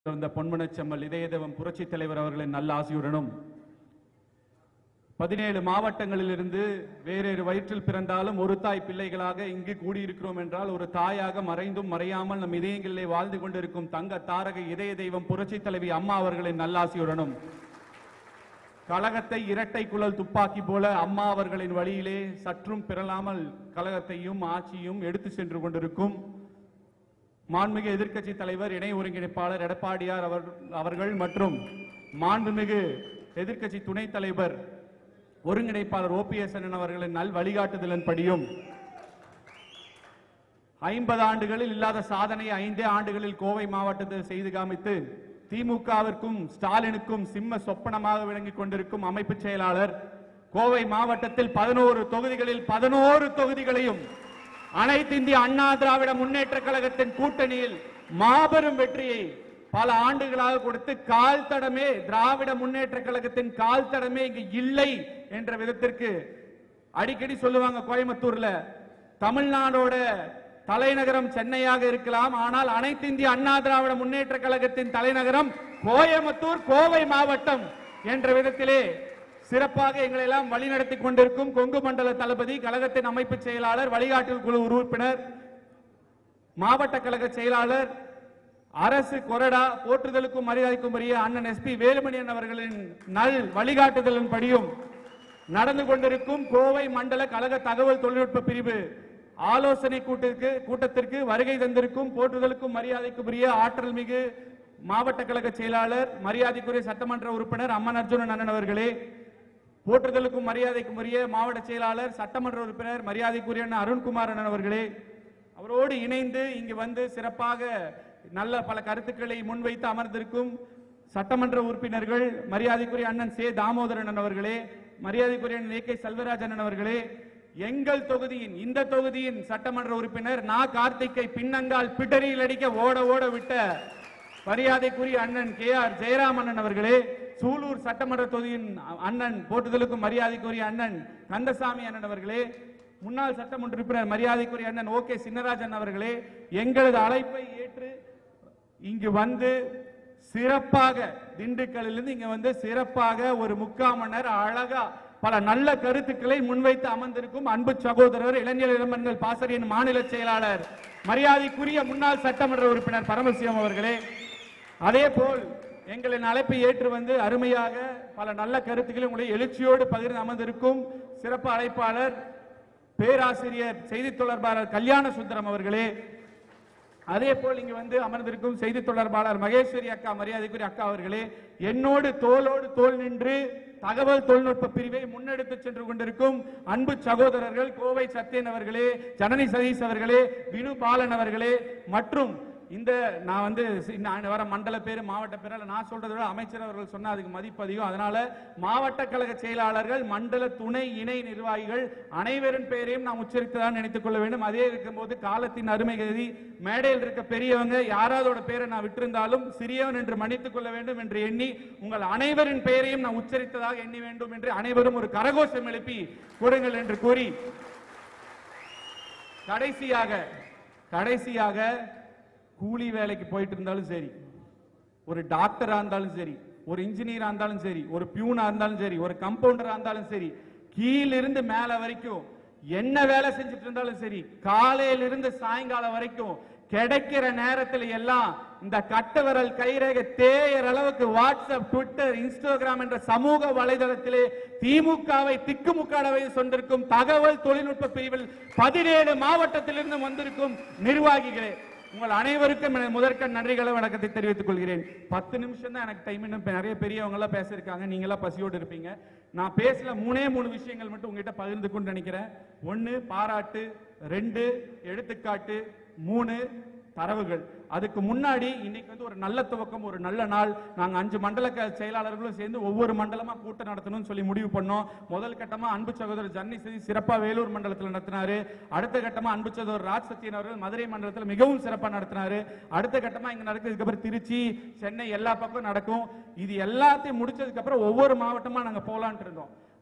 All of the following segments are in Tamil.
வந்த பொன்மனச்செம்மல் இதயதேவம் புரட்சி தலைவர் அவர்களின் நல்ல ஆசியுடனும் பதினேழு மாவட்டங்களிலிருந்து வேறொரு வயிற்றில் பிறந்தாலும் ஒரு தாய் பிள்ளைகளாக இங்கு கூடியிருக்கிறோம் என்றால் ஒரு தாயாக மறைந்தும் மறையாமல் நம் இதயங்களிலே வாழ்ந்து கொண்டிருக்கும் தங்க தாரக இதய தெய்வம் புரட்சி தலைவி அம்மா அவர்களின் நல்லாசியுடனும் கழகத்தை இரட்டை குழல் துப்பாக்கி போல அம்மா அவர்களின் வழியிலே சற்றும் பிறலாமல் கழகத்தையும் ஆட்சியும் எடுத்து சென்று கொண்டிருக்கும் மாண்புமிகு எதிர்க்கட்சி தலைவர் இணை ஒருங்கிணைப்பாளர் எடப்பாடியார் அவர் அவர்கள் மற்றும் மாண்புமிகு எதிர்க்கட்சி துணைத் தலைவர் ஒருங்கிணைப்பாளர் ஓபிஎஸ் அண்ணன் அவர்களின் நல் வழிகாட்டுதலின்படியும் ஐம்பது ஆண்டுகளில் இல்லாத சாதனை ஐந்தே ஆண்டுகளில் கோவை மாவட்டத்தில் செய்து காமித்து திமுகவிற்கும் ஸ்டாலினுக்கும் சிம்ம சொப்பனமாக விளங்கிக் கொண்டிருக்கும் அமைப்பு செயலாளர் கோவை மாவட்டத்தில் பதினோரு தொகுதிகளில் பதினோரு தொகுதிகளையும் அனைத்து இந்திய அண்ணா திராவிட முன்னேற்ற கழகத்தின் கூட்டணியில் மாபெரும் வெற்றியை பல ஆண்டுகளாக கொடுத்து கால் தடமே திராவிட முன்னேற்ற கழகத்தின் கால் தடமே இங்கு இல்லை என்ற விதத்திற்கு அடிக்கடி சொல்லுவாங்க கோயம்புத்தூர்ல தமிழ்நாடோட தலைநகரம் சென்னையாக இருக்கலாம் ஆனால் அனைத்து இந்திய அண்ணா திராவிட முன்னேற்ற கழகத்தின் தலைநகரம் கோயம்புத்தூர் கோவை மாவட்டம் என்ற விதத்திலே சிறப்பாக எங்களை எல்லாம் வழிநடத்தி கொண்டிருக்கும் கொங்கு மண்டல தளபதி கழகத்தின் அமைப்பு செயலாளர் வழிகாட்டல் குழு உறுப்பினர் மாவட்ட கழக செயலாளர் அரசு கொறடா போற்றுதலுக்கும் மரியாதைக்கும் உரிய அண்ணன் எஸ்பி வேலுமணியன் அவர்களின் நல் வழிகாட்டுதலின்படியும் நடந்து கொண்டிருக்கும் கோவை மண்டல கழக தகவல் தொழில்நுட்ப பிரிவு ஆலோசனை கூட்டத்திற்கு கூட்டத்திற்கு வருகை தந்திருக்கும் போற்றுதலுக்கும் மரியாதைக்கும் உரிய ஆற்றல் மிகு மாவட்ட கழக செயலாளர் மரியாதைக்குரிய சட்டமன்ற உறுப்பினர் அம்மன் அர்ஜுனன் அண்ணன் அவர்களே போற்றுதலுக்கும் மரியாதைக்கும் உரிய மாவட்ட செயலாளர் சட்டமன்ற உறுப்பினர் மரியாதைக்குரிய அண்ணன் அருண்குமார் அண்ணன் அவர்களே அவரோடு இணைந்து இங்கு வந்து சிறப்பாக நல்ல பல கருத்துக்களை முன்வைத்து அமர்ந்திருக்கும் சட்டமன்ற உறுப்பினர்கள் மரியாதைக்குரிய அண்ணன் சே தாமோதரன் அவர்களே மரியாதைக்குரிய அண்ணன் ஏ கே செல்வராஜன் அவர்களே எங்கள் தொகுதியின் இந்த தொகுதியின் சட்டமன்ற உறுப்பினர் நா கார்த்திகை பின்னங்கால் பிடரியில் அடிக்க ஓட ஓட விட்ட மரியாதைக்குரிய அண்ணன் கே ஆர் ஜெயராமண்ணன் அவர்களே சூலூர் சட்டமன்ற தொகுதியின் அண்ணன் போட்டுதலுக்கும் மரியாதைக்குரிய அண்ணன் கந்தசாமி அண்ணன் அவர்களே முன்னாள் சட்டமன்ற உறுப்பினர் மரியாதைக்குரிய அண்ணன் ஓ கே சின்னராஜன் அவர்களே எங்களது அழைப்பை ஏற்று இங்கு வந்து சிறப்பாக திண்டுக்கல்லிலிருந்து இங்க வந்து சிறப்பாக ஒரு முக்கால் மணி நேரம் அழகா பல நல்ல கருத்துக்களை முன்வைத்து அமர்ந்திருக்கும் அன்பு சகோதரர் இளைஞர் இளம்பெண்கள் பாசறையின் மாநில செயலாளர் மரியாதைக்குரிய முன்னாள் சட்டமன்ற உறுப்பினர் பரமசிவம் அவர்களே அதே போல் எங்களின் அழைப்பை ஏற்று வந்து அருமையாக பல நல்ல கருத்துக்களை உங்களை எழுச்சியோடு பகிர்ந்து அமர்ந்திருக்கும் சிறப்பு அழைப்பாளர் பேராசிரியர் செய்தி தொடர்பாளர் கல்யாண சுந்தரம் அவர்களே அதே போல் இங்கு வந்து அமர்ந்திருக்கும் செய்தி தொடர்பாளர் மகேஸ்வரி அக்கா மரியாதைக்குரிய அக்கா அவர்களே என்னோடு தோளோடு தோள் நின்று தகவல் தொழில்நுட்ப பிரிவை முன்னெடுத்து சென்று கொண்டிருக்கும் அன்பு சகோதரர்கள் கோவை சத்யன் அவர்களே ஜனனி சதீஷ் அவர்களே வினு பாலன் அவர்களே மற்றும் இந்த நான் வந்து சி- நான் வர மண்டல பேரு மாவட்ட பேரு நான் சொல்றதை விட அமைச்சர் அவர்கள் சொன்னா அதுக்கு மதிப்பு அதிகம் அதனால மாவட்ட கழக செயலாளர்கள் மண்டல துணை இணை நிர்வாகிகள் அனைவரின் பெயரையும் நாம் உச்சரித்துதான் நினைத்துக் கொள்ள வேண்டும் அதே இருக்கும்போது காலத்தின் அருமை கருதி மேடையில் இருக்க பெரியவங்க யாராவதோட பேரை நான் விட்டிருந்தாலும் சிறியவன் என்று மன்னித்துக் கொள்ள வேண்டும் என்று எண்ணி உங்கள் அனைவரின் பெயரையும் நான் உச்சரித்ததாக எண்ணி வேண்டும் என்று அனைவரும் ஒரு கரகோஷம் எழுப்பி கொடுங்கள் என்று கூறி கடைசியாக கடைசியாக கூலி வேலைக்கு போயிட்டு இருந்தாலும் சரி ஒரு டாக்டரா இருந்தாலும் சரி ஒரு இன்ஜினியரா இருந்தாலும் சரி ஒரு பியூனா இருந்தாலும் சரி ஒரு கம்பவுண்டரா இருந்தாலும் சரி கீழிருந்து மேல வரைக்கும் என்ன வேலை செஞ்சுட்டு இருந்தாலும் சரி காலையில இருந்து சாயங்காலம் வரைக்கும் கிடைக்கிற நேரத்துல எல்லாம் இந்த கட்ட விரல் கைரேகை தேயற அளவுக்கு வாட்ஸ்அப் ட்விட்டர் இன்ஸ்டாகிராம் என்ற சமூக வலைதளத்திலே திமுகவை திக்குமுக்காடவை சொன்னிருக்கும் தகவல் தொழில்நுட்ப பிரிவில் பதினேழு மாவட்டத்திலிருந்து வந்திருக்கும் நிர்வாகிகளே உங்கள் அனைவருக்கும் எனது முதற்கண் நன்றிகளை வணக்கத்தை தெரிவித்துக் கொள்கிறேன் பத்து நிமிஷம் தான் எனக்கு டைம் இன்னும் நிறைய பெரியவங்க எல்லாம் பேசியிருக்காங்க நீங்க எல்லாம் பசியோடு இருப்பீங்க நான் பேசல மூணே மூணு விஷயங்கள் மட்டும் உங்ககிட்ட பகிர்ந்து கொண்டு நினைக்கிறேன் ஒன்னு பாராட்டு ரெண்டு எடுத்துக்காட்டு மூணு தரவுகள் அதுக்கு முன்னாடி இன்னைக்கு வந்து ஒரு நல்ல துவக்கம் ஒரு நல்ல நாள் நாங்க அஞ்சு மண்டல க- செயலாளர்களும் சேர்ந்து ஒவ்வொரு மண்டலமா கூட்டம் நடத்தணும்னு சொல்லி முடிவு பண்ணோம் முதல் கட்டமா அன்பு சகோதரர் ஜன்னி சதி சிறப்பா வேலூர் மண்டலத்தில் நடத்தினாரு அடுத்த கட்டமா அன்பு சகோதரர் ராஜ் சத்யன் அவர்கள் மதுரை மண்டலத்தில் மிகவும் சிறப்பா நடத்தினாரு அடுத்த கட்டமா இங்க நடக்குதுக்கு அப்புறம் திருச்சி சென்னை எல்லா பக்கம் நடக்கும் இது எல்லாத்தையும் முடிச்சதுக்கு அப்புறம் ஒவ்வொரு மாவட்டமா நாங்க போலான்ட்டு இருந்தோம்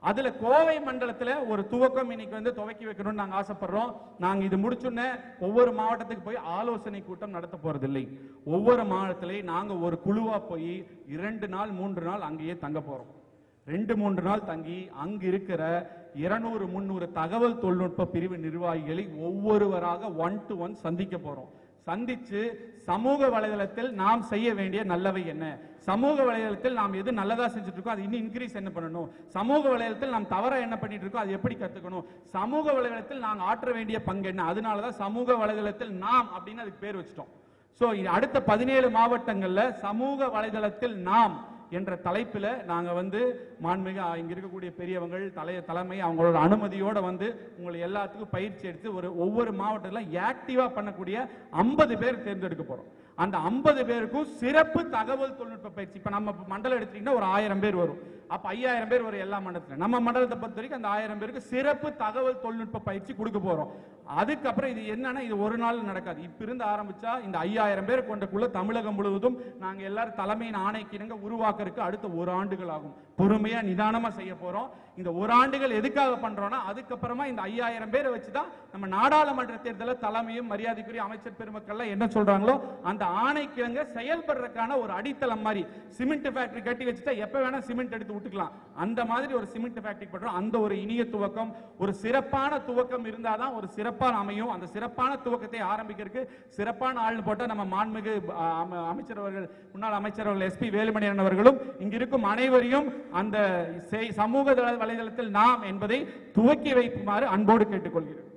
அதுல கோவை மண்டலத்துல ஒரு துவக்கம் இன்னைக்கு வந்து துவக்கி வைக்கணும்னு நாங்க ஆசைப்படுறோம் நாங்க இது முடிச்சுன்னு ஒவ்வொரு மாவட்டத்துக்கு போய் ஆலோசனை கூட்டம் நடத்த போறதில்லை ஒவ்வொரு மாவட்டத்திலையும் நாங்க ஒரு குழுவா போய் இரண்டு நாள் மூன்று நாள் அங்கேயே தங்க போறோம் ரெண்டு மூன்று நாள் தங்கி அங்கு இருக்கிற இருநூறு முந்நூறு தகவல் தொழில்நுட்ப பிரிவு நிர்வாகிகளை ஒவ்வொருவராக ஒன் டு ஒன் சந்திக்க போறோம் சந்திச்சு சமூக வலைதளத்தில் நாம் செய்ய வேண்டிய நல்லவை என்ன சமூக வலைதளத்தில் நாம் எது நல்லதா செஞ்சுட்டு இருக்கோம் அது இன்னும் இன்க்ரீஸ் என்ன பண்ணணும் சமூக வலைதளத்தில் நாம் தவறா என்ன பண்ணிட்டு இருக்கோம் அது எப்படி கத்துக்கணும் சமூக வலைதளத்தில் நாம் ஆற்ற வேண்டிய பங்கு என்ன அதனாலதான் சமூக வலைதளத்தில் நாம் அப்படின்னு அதுக்கு பேர் வச்சிட்டோம் சோ அடுத்த பதினேழு மாவட்டங்கள்ல சமூக வலைதளத்தில் நாம் என்ற தலைப்பில் நாங்க வந்து மாண்புமிகு அ, இங்க இருக்கக்கூடிய பெரியவங்கள் தலை தலைமை அவங்களோட அனுமதியோட வந்து உங்களை எல்லாத்துக்கும் பயிற்சி எடுத்து ஒரு ஒவ்வொரு மாவட்டத்தில் ஆக்டிவா பண்ணக்கூடிய ஐம்பது பேர் தேர்ந்தெடுக்க போறோம் அந்த ஐம்பது பேருக்கும் சிறப்பு தகவல் தொழில்நுட்ப பயிற்சி இப்ப நம்ம மண்டலம் எடுத்தீங்கன்னா ஒரு ஆயிரம் பேர் வரும் அப்ப ஐயாயிரம் பேர் வரும் எல்லா மண்டலத்துல நம்ம மண்டலத்தை பொறுத்த வரைக்கும் அந்த ஆயிரம் பேருக்கு சிறப்பு தகவல் தொழில்நுட்ப பயிற்சி கொடுக்க போறோம் அதுக்கப்புறம் இது என்னன்னா இது ஒரு நாள் நடக்காது இப்ப இருந்து ஆரம்பிச்சா இந்த ஐயாயிரம் பேர் கொண்ட குழு தமிழகம் முழுவதும் நாங்க எல்லாரும் தலைமையின் ஆணைக்கிணங்க உருவாக்குறதுக்கு அடுத்த ஒரு ஆண்டுகள் ஆகும் பொறுமையா நிதானமா செய்ய போறோம் இந்த ஒரு ஆண்டுகள் எதுக்காக பண்றோம்னா அதுக்கப்புறமா இந்த ஐயாயிரம் பேரை வச்சுதான் நம்ம நாடாளுமன்ற தேர்தலில் தலைமையும் மரியாதைக்குரிய அமைச்சர் பெருமக்கள்லாம் என்ன சொல்றாங்களோ அந்த ஆணைக்கிழங்க செயல்படுறதுக்கான ஒரு அடித்தளம் மாதிரி சிமெண்ட் ஃபேக்டரி கட்டி வச்சுட்டா எப்ப வேணா சிமெண்ட் எடுத்து விட்டுக்கலாம் அந்த மாதிரி ஒரு சிமெண்ட் ஃபேக்டரி பண்றோம் அந்த ஒரு இனிய துவக்கம் ஒரு சிறப்பான துவக்கம் இருந்தாதான் ஒரு சிறப்பான அமையும் அந்த சிறப்பான துவக்கத்தை ஆரம்பிக்கிறதுக்கு சிறப்பான ஆள்னு போட்டா நம்ம மாண்புமிகு அ, அம- அமைச்சர் அவர்கள் முன்னாள் அமைச்சர் அவர்கள் எஸ்பி வேலுமணியன் அவர்களும் இங்க இருக்கும் அனைவரையும் அந்த செய்- சமூக தள- வலைதளத்தில் நாம் என்பதை துவக்கி வைக்குமாறு அன்போடு கேட்டுக்கொள்கிறேன்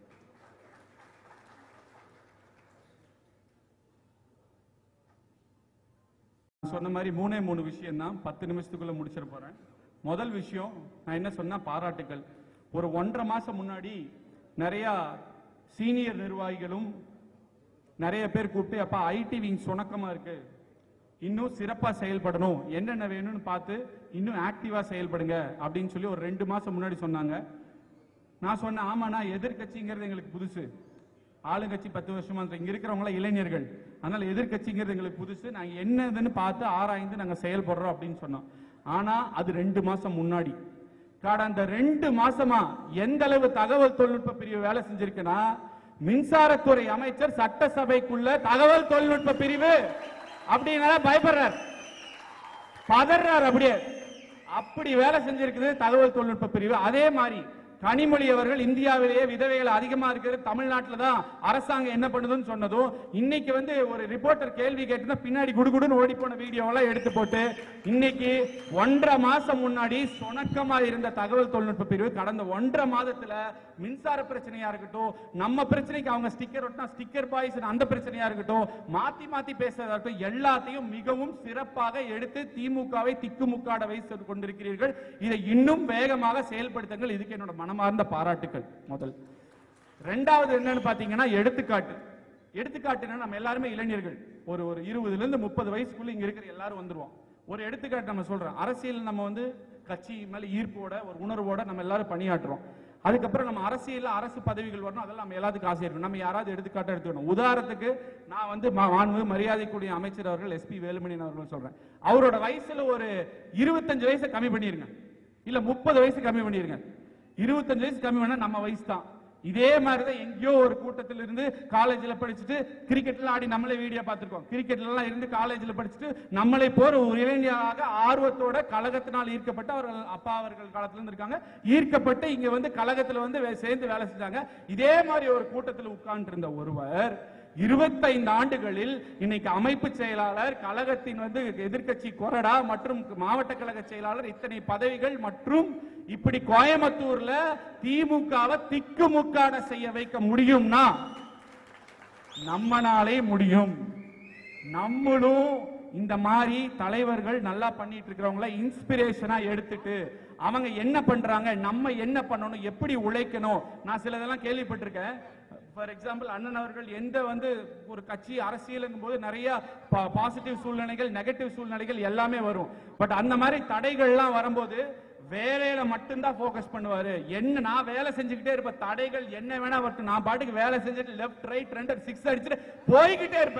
நான் சொன்ன மாதிரி மூணே மூணு விஷயம் தான் பத்து நிமிஷத்துக்குள்ள முடிச்சிட போறேன் முதல் விஷயம் நான் என்ன சொன்னா பாராட்டுக்கள் ஒரு ஒன்றரை மாசம் முன்னாடி நிறைய சீனியர் நிர்வாகிகளும் நிறைய பேர் கூப்பிட்டு அப்பா ஐடி விங் சுணக்கமா இருக்கு இன்னும் சிறப்பா செயல்படணும் என்னென்ன வேணும்னு பார்த்து இன்னும் ஆக்டிவா செயல்படுங்க அப்படின்னு சொல்லி ஒரு ரெண்டு மாசம் முன்னாடி சொன்னாங்க நான் சொன்னேன் ஆமாண்ணா எதிர்க்கட்சிங்கிறது எங்களுக்கு புதுசு ஆளுங்கட்சி பத்து வருஷமா இருக்கு. இங்க இருக்கிறவங்க இளைஞர்கள் அதனால எதிர்க்கட்சிங்கிறது எங்களுக்கு புதுசு நாங்க என்னதுன்னு பார்த்து ஆராய்ந்து நாங்க செயல்படுறோம் அப்படின்னு சொன்னோம் ஆனா அது ரெண்டு மாசம் முன்னாடி கடந்த ரெண்டு மாசமா எந்த அளவு தகவல் தொழில்நுட்ப பிரிவு வேலை செஞ்சிருக்குன்னா மின்சாரத்துறை அமைச்சர் சட்டசபைக்குள்ள தகவல் தொழில்நுட்ப பிரிவு அப்படின்னால பயப்படுறார் பதறார் அப்படியே அப்படி வேலை செஞ்சிருக்குது தகவல் தொழில்நுட்ப பிரிவு அதே மாதிரி கனிமொழி அவர்கள் இந்தியாவிலேயே விதவைகள் அதிகமா இருக்கிறது தமிழ்நாட்டுல தான் அரசாங்கம் என்ன பண்ணுதுன்னு சொன்னதும் இன்னைக்கு வந்து ஒரு ரிப்போர்ட்டர் கேள்வி கேட்டு பின்னாடி குடுகுடுன்னு ஓடி போன வீடியோ எல்லாம் எடுத்து போட்டு இன்னைக்கு ஒன்றரை மாசம் முன்னாடி சுணக்கமா இருந்த தகவல் தொழில்நுட்ப பிரிவு கடந்த ஒன்றரை மாதத்துல மின்சார பிரச்சனையா இருக்கட்டும் நம்ம பிரச்சனைக்கு அவங்க ஸ்டிக்கர் ஒட்டினா ஸ்டிக்கர் பாய்ஸ் அந்த பிரச்சனையா இருக்கட்டும் மாத்தி மாத்தி பேசுறதா இருக்கட்டும் எல்லாத்தையும் மிகவும் சிறப்பாக எடுத்து திமுகவை திக்குமுக்காட வைத்து கொண்டிருக்கிறீர்கள் இதை இன்னும் வேகமாக செயல்படுத்துங்கள் இதுக்கு என்னோட மனமார்ந்த பாராட்டுக்கள் முதல் ரெண்டாவது என்னன்னு பாத்தீங்கன்னா எடுத்துக்காட்டு எடுத்துக்காட்டுன்னா நம்ம எல்லாருமே இளைஞர்கள் ஒரு ஒரு இருபதுல இருந்து முப்பது வயசுக்குள்ள இங்க இருக்கிற எல்லாரும் வந்துருவோம் ஒரு எடுத்துக்காட்டு நம்ம சொல்றோம் அரசியல் நம்ம வந்து கட்சி மேல ஈர்ப்போட ஒரு உணர்வோட நம்ம எல்லாரும் பணியாற்றுறோம் அதுக்கப்புறம் நம்ம அரசியல்ல அரசு பதவிகள் வரணும் அதெல்லாம் நம்ம எல்லாத்துக்கும் ஆசை இருக்கும் நம்ம யாராவது எடுத்துக்காட்ட எடுத்துக்கணும் உதாரணத்துக்கு நான் வந்து மா- மாண்பு மரியாதைக்குரிய அமைச்சர் அவர்கள் எஸ்பி வேலுமணியன் அவர்கள் சொல்றேன் அவரோட வயசுல ஒரு இருபத்தஞ்சு வயசை கம்மி பண்ணிருங்க இல்ல முப்பது வயசு கம்மி பண்ணிருங்க இருபத்தஞ்சு வயசு கம்மி பண்ணா நம்ம வயசு தான் இதே மாதிரி தான் எங்கேயோ ஒரு கூட்டத்தில் இருந்து காலேஜ்ல படிச்சுட்டு கிரிக்கெட்ல ஆடி நம்மளே வீடியோ பார்த்திருக்கோம் கிரிக்கெட்ல எல்லாம் இருந்து காலேஜ்ல படிச்சுட்டு நம்மளை போற ஒரு இளைஞராக ஆர்வத்தோட கழகத்தினால் ஈர்க்கப்பட்டு அவர்கள் அப்பா அவர்கள் காலத்துல இருந்து இருக்காங்க ஈர்க்கப்பட்டு இங்க வந்து கழகத்துல வந்து வே- சேர்ந்து வேலை செஞ்சாங்க இதே மாதிரி ஒரு கூட்டத்தில் உட்கார்ந்து இருந்த ஒருவர் இருபத்தைந்து ஆண்டுகளில் இன்னைக்கு அமைப்பு செயலாளர் கழகத்தின் வந்து எதிர்க்கட்சி கொறடா மற்றும் மாவட்ட கழக செயலாளர் இத்தனை பதவிகள் மற்றும் இப்படி கோயம்புத்தூர்ல திமுகவை திக்குமுக்காட செய்ய வைக்க முடியும்னா நம்மனாலே முடியும் நம்மளும் இந்த மாதிரி தலைவர்கள் நல்லா பண்ணிட்டு இருக்கிறவங்கள இன்ஸ்பிரேஷனா எடுத்துட்டு அவங்க என்ன பண்றாங்க நம்ம என்ன பண்ணணும் எப்படி உழைக்கணும் நான் சிலதெல்லாம் கேள்விப்பட்டிருக்கேன் ஃபார் எக்ஸாம்பிள் அண்ணன் அவர்கள் எந்த வந்து ஒரு கட்சி அரசியலுங்கும் போது நிறைய பாசிட்டிவ் சூழ்நிலைகள் நெகட்டிவ் சூழ்நிலைகள் எல்லாமே வரும் பட் அந்த மாதிரி தடைகள்லாம் வரும்போது வேலையில மட்டும்தான் ஃபோக்கஸ் பண்ணுவாரு என்ன நான் வேலை செஞ்சுக்கிட்டே இருப்பேன் தடைகள் என்ன வேணா வரட்டும் நான் பாட்டுக்கு வேலை செஞ்சுட்டு லெஃப்ட் ரைட் ரெண்டு சிக்ஸ் அடிச்சுட்டு போய்கிட்டே இருப்பேன்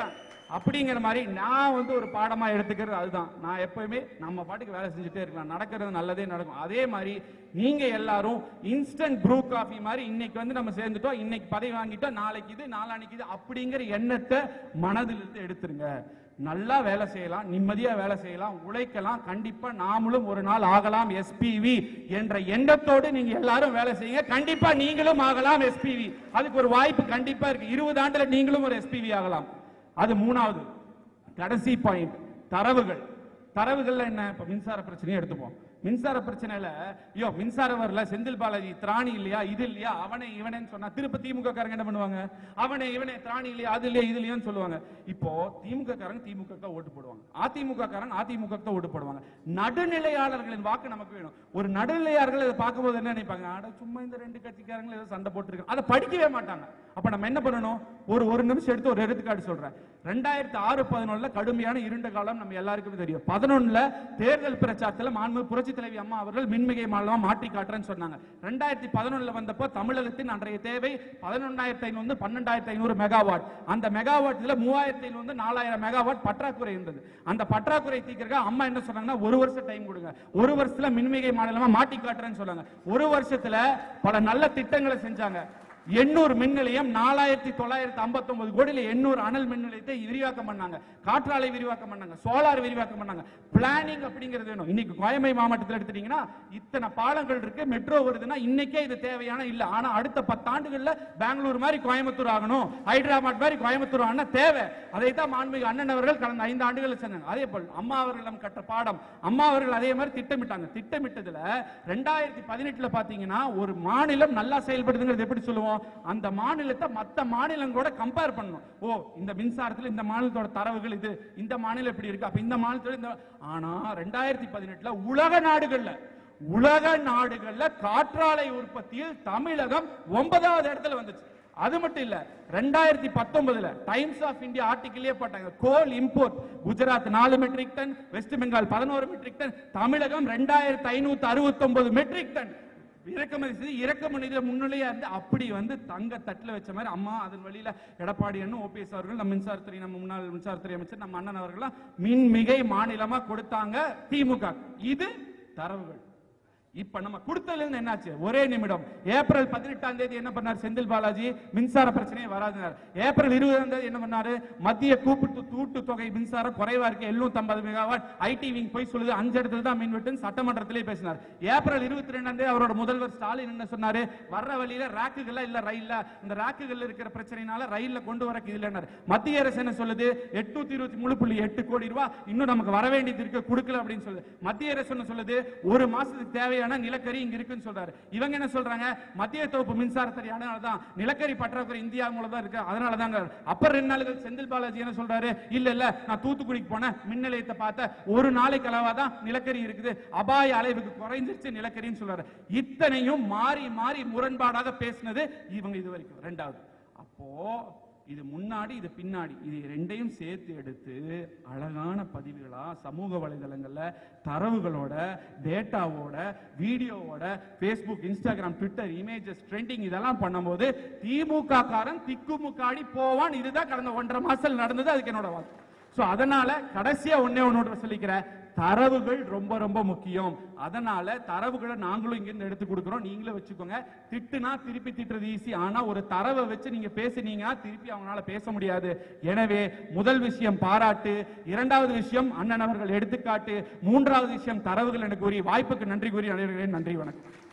அப்படிங்கிற மாதிரி நான் வந்து ஒரு பாடமா எடுத்துக்கிறது அதுதான் நான் எப்பவுமே நம்ம பாட்டுக்கு வேலை செஞ்சுட்டே இருக்கலாம் நடக்கிறது நல்லதே நடக்கும் அதே மாதிரி நீங்க எல்லாரும் இன்ஸ்டன்ட் ப்ரூ காஃபி மாதிரி இன்னைக்கு வந்து நம்ம சேர்ந்துட்டோம் இன்னைக்கு பதவி வாங்கிட்டோம் நாளைக்கு இது நாளானைக்கு இது அப்படிங்கிற எண்ணத்தை மனதிலிருந்து எடுத்துருங்க நல்லா வேலை செய்யலாம் நிம்மதியா வேலை செய்யலாம் உழைக்கலாம் கண்டிப்பா நாமளும் ஒரு நாள் ஆகலாம் எஸ்பிவி என்ற எண்ணத்தோடு நீங்க எல்லாரும் வேலை செய்யுங்க கண்டிப்பா நீங்களும் ஆகலாம் எஸ்பிவி அதுக்கு ஒரு வாய்ப்பு கண்டிப்பா இருக்கு இருபது ஆண்டுல நீங்களும் ஒரு எஸ்பிவி ஆகலாம் அது மூணாவது கடைசி பாயிண்ட் தரவுகள் தரவுகள்ல என்ன இப்ப மின்சார பிரச்சனையை எடுத்துப்போம் மின்சார பிரச்சனையில ஐயோ மின்சாரம் வரல செந்தில் பாலாஜி திராணி இல்லையா இது இல்லையா அவனே இவனேன்னு சொன்னா திருப்ப திமுக காரங்க என்ன பண்ணுவாங்க அவனே இவனே திராணி இல்லையா அது இல்லையா இது இல்லையான்னு சொல்லுவாங்க இப்போ திமுக காரங்க திமுக தான் ஓட்டு போடுவாங்க அதிமுக காரங்க அதிமுக தான் ஓட்டு போடுவாங்க நடுநிலையாளர்களின் வாக்கு நமக்கு வேணும் ஒரு நடுநிலையாளர்கள் இதை பார்க்கும்போது என்ன நினைப்பாங்க அட சும்மா இந்த ரெண்டு கட்சிக்காரங்க ஏதோ சண்டை போட்டுருக்காங்க அதை படிக்கவே மாட்டாங்க அப்ப நம்ம என்ன பண்ணணும் ஒரு ஒரு நிமிஷம் எடுத்து ஒரு எடுத்துக்காட்டு சொல்றேன் ரெண்டாயிரத்தி ஆறு பதினொன்னுல கடுமையான இருண்ட காலம் நம்ம எல்லாருக்குமே தெரியும் பதினொன்னுல தேர்தல் பிரச்சாரத்துல மாண்பு புரட்சி தலைவி அம்மா அவர்கள் மின்மிகை மாநிலமா மாற்றி காட்டுறேன்னு சொன்னாங்க ரெண்டாயிரத்தி பதினொன்னுல வந்தப்போ தமிழகத்தின் அன்றைய தேவை பதினொன்னாயிரத்தி ஐநூறு பன்னெண்டாயிரத்தி ஐநூறு மெகாவாட் அந்த மெகாவாட் இதுல மூவாயிரத்தி ஐநூறு நாலாயிரம் மெகாவாட் பற்றாக்குறை இருந்தது அந்த பற்றாக்குறை தீர்க்கறதுக்கு அம்மா என்ன சொன்னாங்கன்னா ஒரு வருஷம் டைம் கொடுங்க ஒரு வருஷத்துல மின்மிகை மாநிலமா மாற்றி காட்டுறேன்னு சொன்னாங்க ஒரு வருஷத்துல பல நல்ல திட்டங்களை செஞ்சாங்க எண்ணூறு மின் நிலையம் நாலாயிரத்தி தொள்ளாயிரத்தி ஐம்பத்தி ஒன்பது கோடியில எண்ணூறு அனல் மின் நிலையத்தை விரிவாக்கம் பண்ணாங்க காற்றாலை விரிவாக்கம் பண்ணாங்க சோலார் விரிவாக்கம் பண்ணாங்க பிளானிங் அப்படிங்கிறது வேணும் இன்னைக்கு கோயம்பை மாவட்டத்தில் எடுத்துட்டீங்கன்னா இத்தனை பாலங்கள் இருக்கு மெட்ரோ வருதுன்னா இன்னைக்கே இது தேவையான இல்ல ஆனா அடுத்த பத்தாண்டுகள்ல பெங்களூர் மாதிரி கோயம்புத்தூர் ஆகணும் ஹைதராபாத் மாதிரி கோயம்புத்தூர் ஆனா தேவை அதை தான் மாண்புமிகு அண்ணன் அவர்கள் கடந்த ஐந்து ஆண்டுகள் செஞ்சாங்க அதே போல் அம்மா அவர்களிடம் கற்ற பாடம் அம்மா அவர்கள் அதே மாதிரி திட்டமிட்டாங்க திட்டமிட்டதுல ரெண்டாயிரத்தி பதினெட்டுல பாத்தீங்கன்னா ஒரு மாநிலம் நல்லா செயல்படுதுங்கிறது எப்படி சொல்லுவோம் அந்த மாநிலத்தை மத்த மாநிலம் கூட கம்பேர் பண்ணணும் ஓ இந்த மின்சாரத்துல இந்த மாநிலத்தோட தரவுகள் இது இந்த மாநிலம் எப்படி இருக்கு அப்ப இந்த மாநிலத்தோட இந்த ஆனா ரெண்டாயிரத்தி பதினெட்டுல உலக நாடுகள்ல உலக நாடுகள்ல காற்றாலை உற்பத்தியில் தமிழகம் ஒன்பதாவது இடத்துல வந்துச்சு அது மட்டும் இல்ல ரெண்டாயிரத்தி பத்தொன்பதுல டைம்ஸ் ஆஃப் இந்தியா ஆர்டிகிளே போட்டாங்க கோல் இம்போர்ட் குஜராத் நாலு மெட்ரிக் டன் வெஸ்ட் பெங்கால் பதினோரு மெட்ரிக் டன் தமிழகம் ரெண்டாயிரத்தி ஐநூத்தி அறுபத்தி ஒன்பது மெட்ரிக் டன் இறக்குமதி செய்து இறக்குமதியில முன்னிலையா இருந்து அப்படி வந்து தங்க தட்டுல வச்ச மாதிரி அம்மா அதன் வழியில எடப்பாடி அண்ணன் ஓபிஎஸ் அவர்கள் நம்ம மின்சாரத்துறை நம்ம முன்னாள் மின்சாரத்துறை அமைச்சர் நம்ம அண்ணன் அவர்கள் மின்மிகை மாநிலமா கொடுத்தாங்க திமுக இது தரவுகள் இப்ப நம்ம கொடுத்ததுல இருந்து என்னாச்சு ஒரே நிமிடம் ஏப்ரல் பதினெட்டாம் தேதி என்ன பண்ணார் செந்தில் பாலாஜி மின்சார பிரச்சனையே வராதுனார் ஏப்ரல் இருபதாம் தேதி என்ன பண்ணாரு மத்திய கூப்பிட்டு தூட்டு தொகை மின்சாரம் குறைவா இருக்கு 750 மெகாவாட் ஐடி விங் போய் சொல்லுது அஞ்சு இடத்துல தான் மின் வெட்டுன்னு சட்டமன்றத்திலே பேசினார் ஏப்ரல் இருபத்தி ரெண்டாம் தேதி அவரோட முதல்வர் ஸ்டாலின் என்ன சொன்னாரு வர்ற வழியில ராக்குகள் இல்ல ரயில்ல இந்த ராக்குகள் இருக்கிற பிரச்சனைனால ரயில்ல கொண்டு வரக்கு இல்லைன்னாரு மத்திய அரசு என்ன சொல்லுது எட்நூத்தி இருபத்தி மூணு புள்ளி எட்டு கோடி ரூபாய் இன்னும் நமக்கு வர வேண்டியது இருக்கு கொடுக்கல அப்படின்னு சொல்லுது மத்திய அரசு என்ன சொல்லுது ஒரு மாசத்துக்கு தேவையான நிலக்கரி இங்க இருக்குன்னு சொல்றாரு இவங்க என்ன சொல்றாங்க மத்திய தொகுப்பு மின்சாரத்துறை தான் நிலக்கரி பற்றாக்குறை இந்தியா மூலம் தான் இருக்கு அதனால தாங்க அப்புறம் ரெண்டு நாளுக்கு செந்தில் பாலாஜி என்ன சொல்றாரு இல்ல இல்ல நான் தூத்துக்குடிக்கு போனேன் மின் நிலையத்தை பார்த்தேன் ஒரு நாளைக்கு அளவா தான் நிலக்கரி இருக்குது அபாய அளவுக்கு குறைஞ்சிருச்சு நிலக்கரின்னு சொல்றாரு இத்தனையும் மாறி மாறி முரண்பாடாக பேசினது இவங்க இது வரைக்கும் ரெண்டாவது அப்போ இது முன்னாடி இது பின்னாடி இது ரெண்டையும் சேர்த்து எடுத்து அழகான பதிவுகளா சமூக வலைதளங்கள்ல தரவுகளோட டேட்டாவோட வீடியோவோட Facebook Instagram Twitter images trending இதெல்லாம் பண்ணும்போது திமுக காரன் திக்குமுக்காடி போவான் இதுதான் கடந்த ஒன்றரை மாசத்துல நடந்தது அதுக்கு என்னோட வாக்கு சோ அதனால கடைசியா ஒண்ணே ஒண்ணு சொல்லிக்கிறேன் தரவுகள் ரொம்ப ரொம்ப முக்கியம் அதனால தரவுகளை நாங்களும் இங்க இருந்து எடுத்து கொடுக்கிறோம் நீங்களும் வச்சுக்கோங்க திட்டுனா திருப்பி திட்டுறது ஈஸி ஆனா ஒரு தரவை வச்சு நீங்க பேசுனீங்கன்னா திருப்பி அவங்களால பேச முடியாது எனவே முதல் விஷயம் பாராட்டு இரண்டாவது விஷயம் அண்ணன் அவர்கள் எடுத்துக்காட்டு மூன்றாவது விஷயம் தரவுகள் எனக்கு கூறி வாய்ப்புக்கு நன்றி கூறி அனைவர்களே நன்றி வணக்கம்